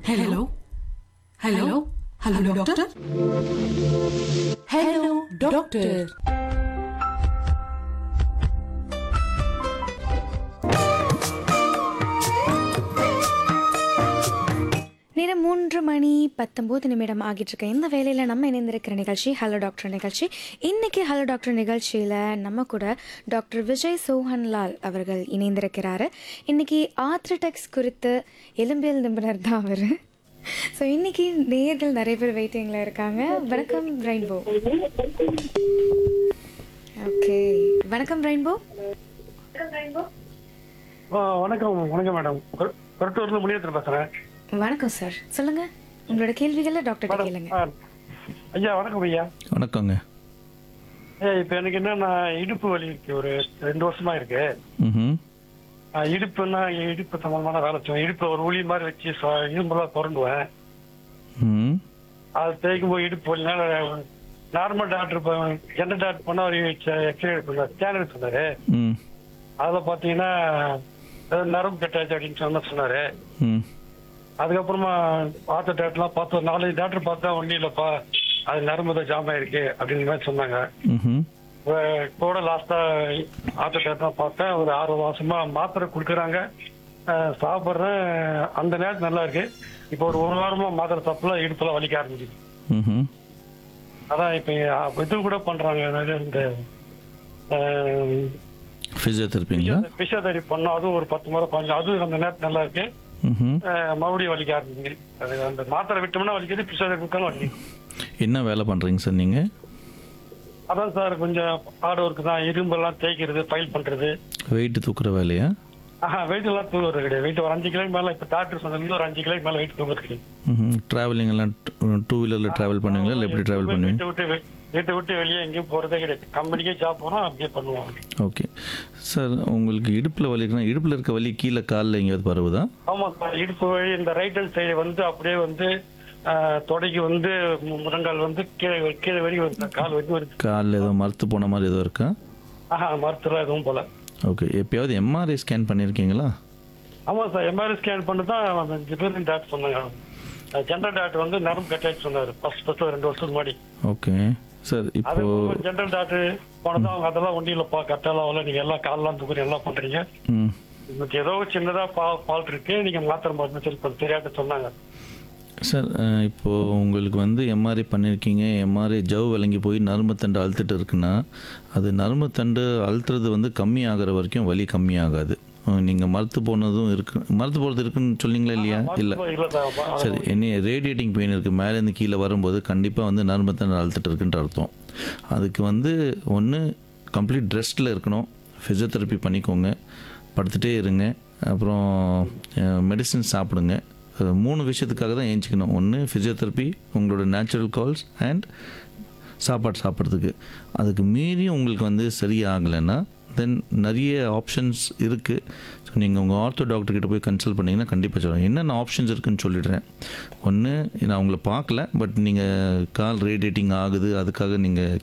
Hello hello hello doctor hello doctor நேரம் மூன்று மணி பத்தொம்போது நிமிடம் ஆகிட்டு இருக்க இந்த வேலையில் நம்ம இணைந்திருக்கிற நிகழ்ச்சி ஹலோ டாக்டர் நிகழ்ச்சி இன்னைக்கு ஹலோ டாக்டர் நிகழ்ச்சியில் நம்ம கூட டாக்டர் விஜய் சோஹன்லால் அவர்கள் இணைந்திருக்கிறாரு இன்னைக்கு ஆர்த்ரடெக்ஸ் குறித்து எலும்பியல் நிபுணர் தான் அவர் ஸோ இன்னைக்கு நேர்கள் நிறைய பேர் வெயிட்டிங்கில் இருக்காங்க வணக்கம் ரெயின்போ ஓகே வணக்கம் ரெயின்போ ஆ, வணக்கம் வணக்கம் மேடம் கொரட்டூர்ல முனியத்தில் பேசுறேன் வணக்கம் சார் சொல்லுங்க உங்களோட கேள்விகளை டாக்டர் கேளுங்க ஆ, ஐயா வணக்கம் ஐயா வணக்கங்க ஐயா இப்போ எனக்கு என்னன்னா இடுப்பு வலி இருக்கு ஒரு ரெண்டு வருஷமா இருக்கு ம் ஆ, இடுப்புன்னா இடுப்பு சம்பந்தமான வேலை செய்வேன் இடுப்பு ஒரு உளி மாதிரி வச்சு ச- இரும்பெல்லாம் புரண்டுவேன் ம் அது தேய்க்கும் போது இடுப்பு வலினால நார்மல் டாக்டர் ஜென்ரல் டாக்டர் பண்ண ஒரு எக்ஸ்ரே எடுத்துருந்தார் ஸ்கேன் எடுத்துருந்தாரு ம் அதில் பார்த்தீங்கன்னா ஏதோ நரம்பு கட்டாச்சு அப்படின்னு சொன்ன சொன்னாரு ம் அதுக்கப்புறமா ஆர்த்தோ டாக்டர்லாம் பார்த்து ஒரு நாலஞ்சு டாக்டர் பார்த்தா ஒன்றும் இல்லைப்பா அது நரம்பு தான் ஜாம் ஆயிருக்கு அப்படிங்கிற மாதிரி சொன்னாங்க ம் அஹ் கூட லாஸ்டா ஆர்த்தோ டாக்டர் பார்த்தேன் ஒரு ஆறு மாசமா மாத்திரை கொடுக்குறாங்க அஹ் சாப்பிட்றேன் அந்த நேரத்து நல்லா இருக்கு இப்போ ஒரு ஒரு வாரமா மாத்திரை சாப்பிடலாம் இடுப்புலாம் வலிக்க ஆரம்பிச்சிது ம் அதான் இப்போ இது கூட பண்றாங்க அதாவது இந்த ஃபிசியோதெரப்பிங்களா பிசியோதெரபி பண்ணோம் அதுவும் ஒரு பத்து முறை பண்ணோம் அதுவும் அந்த நேரத்து நல்லா இருக்கு ம் அஹ் மறுபடியும் வலிக்க ஆரம்பிக்குது அது அந்த மாத்திரை விட்டோம்னா வலிக்குது பிசியோதெரபி விட்டாலும் வலிக்குது என்ன வேலை பண்ணுறீங்க சார் நீங்கள் அதான் சார் கொஞ்சம் ஹார்ட் ஒர்க் தான் இரும்பெல்லாம் தேய்க்கிறது ஃபைல் பண்றது வெயிட் தூக்குற வேலையா ஆஹா வெயிட் எல்லாம் தூங்குறது கிடையாது வெயிட் ஒரு அஞ்சு கிலோக்கு மேல இப்ப டாக்டர் சொன்னது ஒரு அஞ்சு கிலோக்கு மேல வெயிட் தூங்குறது கிடையாது ம் ட்ராவலிங் எல்லாம் டூ வீலரில் ட்ராவல் பண்ணுவீங்களா இல்லை எப்படி ட்ராவல் பண்ணுவீங்க வீட்டை விட்டு வெ- வீட்டை விட்டு வெளியே எங்கேயும் போறதே கிடையாது கம்பெனிக்கே ஜாப் போறோம் அப்படியே பண்ணுவோம் ஓகே சார் உங்களுக்கு இடுப்பில் வலிக்குன்னா இடுப்பில் இருக்க வலி கீழே காலில் எங்கேயாவது பரவுதா ஆமா சார் இடுப்பு வழி இந்த ரைட் ஹேண்ட் சைடு வந்து அப்படியே வந்து ஆஹ், தொடைக்கு வந்து மு- முழங்கால் வந்து கீழே கீழே வரைக்கும் வருது சார். கால் வரைக்கும் வருது காலில் ஏதோ மறுத்து போன மாதிரி ஏதோ இருக்கா ஆஹா மருத்துவம் எதுவும் போல ஓகே எப்பயாவது எம்ஆர்ஐ ஸ்கேன் பண்ணியிருக்கீங்களா ஆமா சார் எம்ஆர்ஐ ஸ்கேன் பண்ணி தான் அஞ்சு பேர் டாக்டர் சொன்னாங்க ஜென்ரல் டாக்டர் வந்து நரம்பு கட்டாச்சு சொன்னாரு ஃபர்ஸ்ட் ஃபர்ஸ்ட் ரெண்டு வருஷத்துக்கு முன்னாடி ஓகே சார் அது இப்போ ஜென்ரல் டாக்டர் போனதும் அவங்க அதெல்லாம் ஒன்றும் இல்லைப்பா கரெக்டாலாம் வரல நீங்க எல்லாம் கால்லாம் தூக்குறீங்க எல்லாம் பண்றீங்க ம் இன்னைக்கு ஏதோ ஒரு சின்னதா ஃபால்ட் இருக்கு நீங்க மாத்திரை மருந்து சரி பண்ண தெரியாத சொன்னாங்க சார் அஹ், இப்போ உங்களுக்கு வந்து எம்ஆர்ஐ பண்ணியிருக்கீங்க எம்ஆர்ஐ ஜவ் விளங்கி போய் நரம்பு தண்டு அழுத்துட்டு இருக்குன்னா அது நரம்பு தண்டு அழுத்துறது வந்து கம்மி ஆகிற வரைக்கும் வலி கம்மியாகாது நீங்கள் மறுத்து போனதும் இருக்கு மறுத்து போகிறது இருக்குன்னு சொன்னீங்களா இல்லையா இல்லை மருத்துவம் இல்ல சார் சரி என்ன ரேடியேட்டிங் பெயின் இருக்குது மேலேருந்து கீழே வரும்போது கண்டிப்பாக வந்து நரம்பு தண்டு அழுத்துட்டு இருக்குன்ற அர்த்தம் அதுக்கு வந்து ஒன்று கம்ப்ளீட் ரெஸ்ட்டில் இருக்கணும் ஃபிசியோதெரப்பி பண்ணிக்கோங்க படுத்துகிட்டே இருங்க அப்புறம் மெடிசின் சாப்பிடுங்க அது மூணு விஷயத்துக்காக தான் ஏஞ்சிக்கணும் ஒன்று ஃபிசியோதெரப்பி உங்களோட நேச்சுரல் கால்ஸ் அண்ட் சாப்பாடு சாப்பிட்றதுக்கு அதுக்கு மீறியும் உங்களுக்கு வந்து சரியாகலைன்னா தென் நிறைய ஆப்ஷன்ஸ் இருக்குது ஸோ நீங்கள் உங்கள் ஆர்த்தோ டாக்டர் கிட்ட போய் கன்சல்ட் பண்ணிங்கன்னா கண்டிப்பாக சொல்லுவேன் என்னென்ன ஆப்ஷன்ஸ் இருக்குன்னு சொல்லிடுறேன் ஒன்று நான் உங்களை பார்க்கல பட் நீங்கள் கால் ரேடியேட்டிங் ஆகுது அதுக்காக நீங்கள்